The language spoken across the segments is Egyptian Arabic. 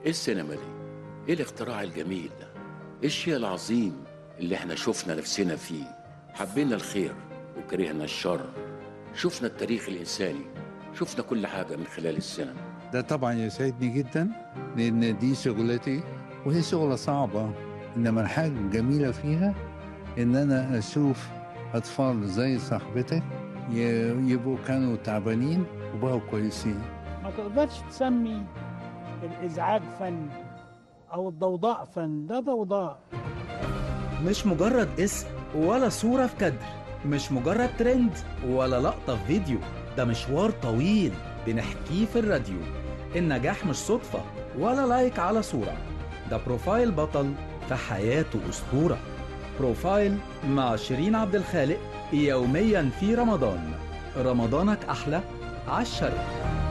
ايه السينما دي ايه الاختراع الجميل ده ايه الشيء العظيم اللي احنا شفنا نفسنا فيه حبينا الخير وكرهنا الشر شفنا التاريخ الانساني شفنا كل حاجه من خلال السينما ده طبعا يسعدني جدا لان دي شغلتي وهي شغلة صعبة انما الحاجة الجميلة فيها ان انا اشوف اطفال زي صاحبتك ي- يبقوا كانوا تعبانين وبقوا كويسين ما تقدرش تسمي الإزعاج فن أو الضوضاء فن ده ضوضاء مش مجرد اسم ولا صورة في كادر مش مجرد ترند ولا لقطة في فيديو ده مشوار طويل بنحكيه في الراديو النجاح مش صدفة ولا لايك على صورة ده بروفايل بطل في حياته أسطورة بروفايل مع شيرين عبد الخالق يوميا في رمضان رمضانك أحلى عالشرق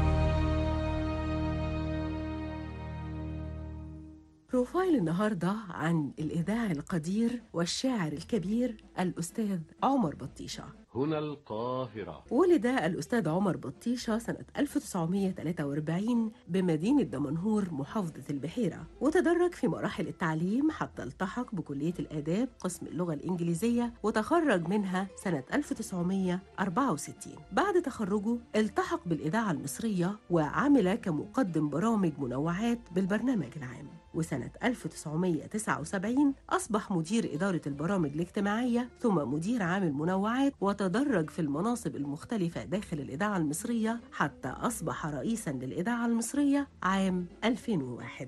بروفايل النهاردة عن الإذاعي القدير والشاعر الكبير الأستاذ عمر بطيشة هنا القاهرة ولد الأستاذ عمر بطيشة سنة 1943 بمدينة دمنهور محافظة البحيرة وتدرج في مراحل التعليم حتى التحق بكلية الآداب قسم اللغة الإنجليزية وتخرج منها سنة 1964 بعد تخرجه التحق بالإذاعة المصرية وعمل كمقدم برامج منوعات بالبرنامج العام وسنة 1979 أصبح مدير إدارة البرامج الاجتماعية ثم مدير عام المنوعات وتدرج في المناصب المختلفة داخل الإذاعة المصرية حتى أصبح رئيسا للإذاعة المصرية عام 2001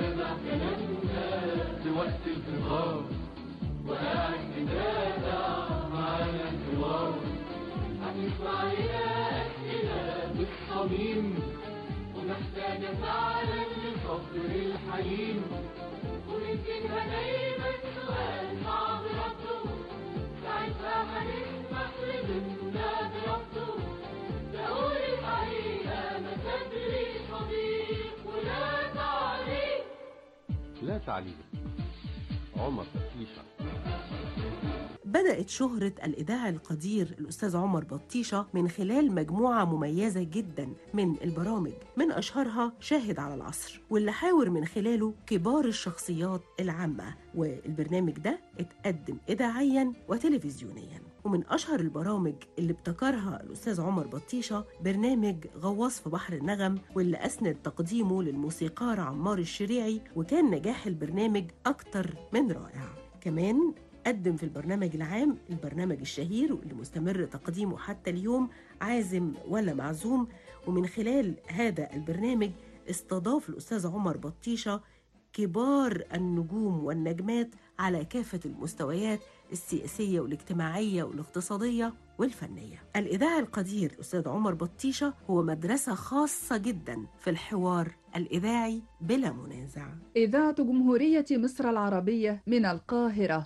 في وقت الفطار وقاعد متابع معانا الحوار هتسمع لنا أسئلة بالصميم ومحتاجة فعلا لصبر الحليم ويمكنها دايما سؤال صعب ربطه ساعتها هنسمح لمنا بربطه تقول الحقيقة ما تدري صديق ولا تعليق لا تعليق عمر فتيشة بدأت شهرة الإذاعي القدير الأستاذ عمر بطيشة من خلال مجموعة مميزة جدا من البرامج من أشهرها شاهد على العصر واللي حاور من خلاله كبار الشخصيات العامة والبرنامج ده اتقدم إذاعيا وتلفزيونيا ومن أشهر البرامج اللي ابتكرها الأستاذ عمر بطيشة برنامج غواص في بحر النغم واللي أسند تقديمه للموسيقار عمار الشريعي وكان نجاح البرنامج أكتر من رائع كمان قدم في البرنامج العام البرنامج الشهير واللي مستمر تقديمه حتى اليوم عازم ولا معزوم ومن خلال هذا البرنامج استضاف الأستاذ عمر بطيشة كبار النجوم والنجمات على كافة المستويات السياسية والاجتماعية والاقتصادية والفنية الإذاعي القدير الأستاذ عمر بطيشة هو مدرسة خاصة جدا في الحوار الإذاعي بلا منازع إذاعة جمهورية مصر العربية من القاهرة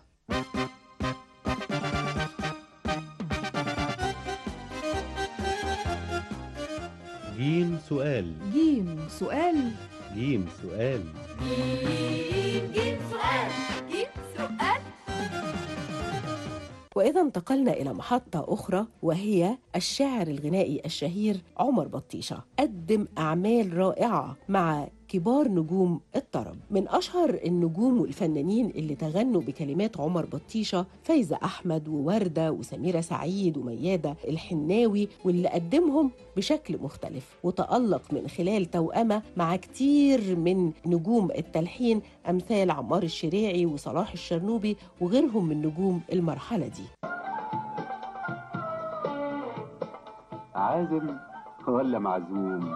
جيم سؤال جيم سؤال جيم سؤال وإذا انتقلنا إلى محطة أخرى وهي الشاعر الغنائي الشهير عمر بطيشة قدم أعمال رائعة مع كبار نجوم الطرب من أشهر النجوم والفنانين اللي تغنوا بكلمات عمر بطيشة فايزة أحمد ووردة وسميرة سعيد وميادة الحناوي واللي قدمهم بشكل مختلف وتألق من خلال توأمة مع كتير من نجوم التلحين أمثال عمار الشريعي وصلاح الشرنوبي وغيرهم من نجوم المرحلة دي عازم ولا معزوم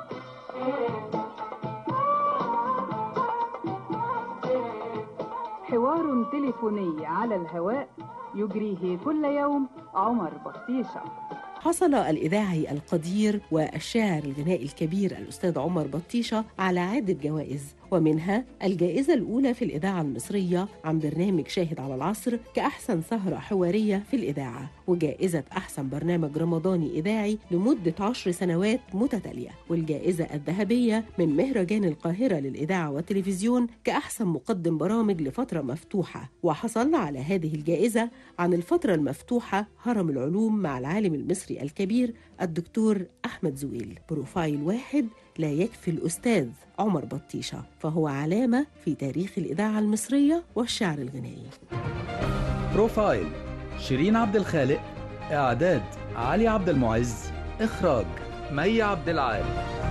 حوار تليفوني على الهواء يجريه كل يوم عمر بطيشة حصل الإذاعي القدير والشاعر الغنائي الكبير الأستاذ عمر بطيشة على عدة جوائز ومنها الجائزة الأولى في الإذاعة المصرية عن برنامج شاهد على العصر كأحسن سهرة حوارية في الإذاعة وجائزة أحسن برنامج رمضاني إذاعي لمدة عشر سنوات متتالية والجائزة الذهبية من مهرجان القاهرة للإذاعة والتلفزيون كأحسن مقدم برامج لفترة مفتوحة وحصل على هذه الجائزة عن الفترة المفتوحة هرم العلوم مع العالم المصري الكبير الدكتور أحمد زويل بروفايل واحد لا يكفي الأستاذ عمر بطيشة فهو علامة في تاريخ الإذاعة المصرية والشعر الغنائي بروفايل شيرين عبد الخالق إعداد علي عبد المعز إخراج مي عبد العال